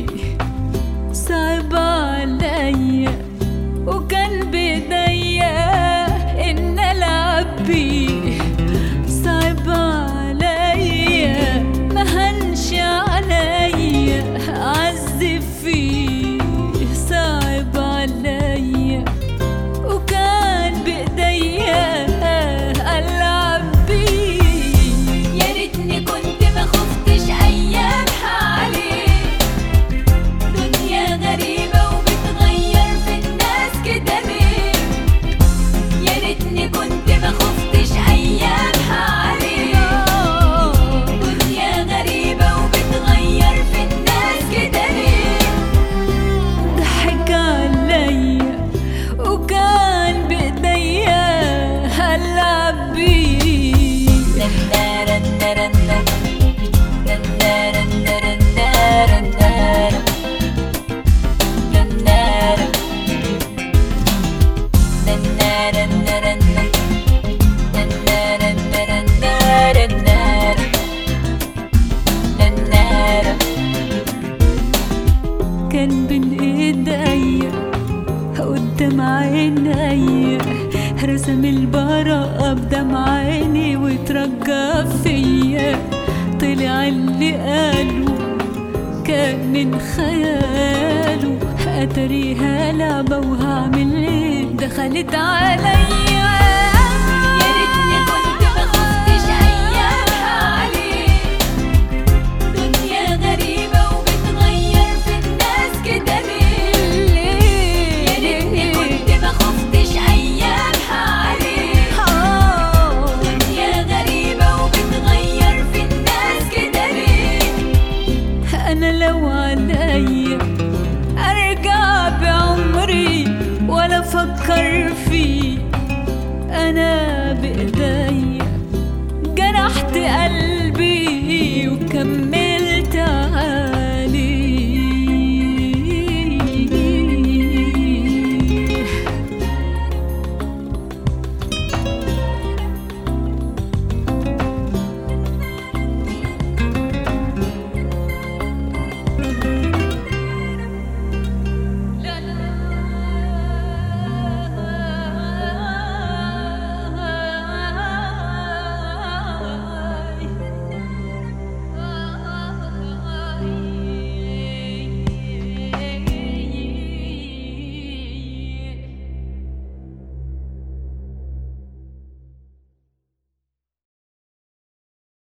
صعب عليا وكان بايديا ان العب بيه صعب عليا ما هنش عليا اعذب فيه صعب عليا وكان بايديا العب بيه يا ريتني كنت ما خفتش ايام عليه دنيا غريبة وبتغير في الناس كده ليه يا ريتني كنت ما خفتش ايام عليه دنيا غريبة وبتغير في الناس كده ليه ضحك عليا وكان بايديا العب بيه كان بين ايديا قدام عينيا رسم البراءة بدمع عيني وترجى فيا طلع اللي قاله كان من خياله اتريها لعبة وهعمل ايه دخلت عليا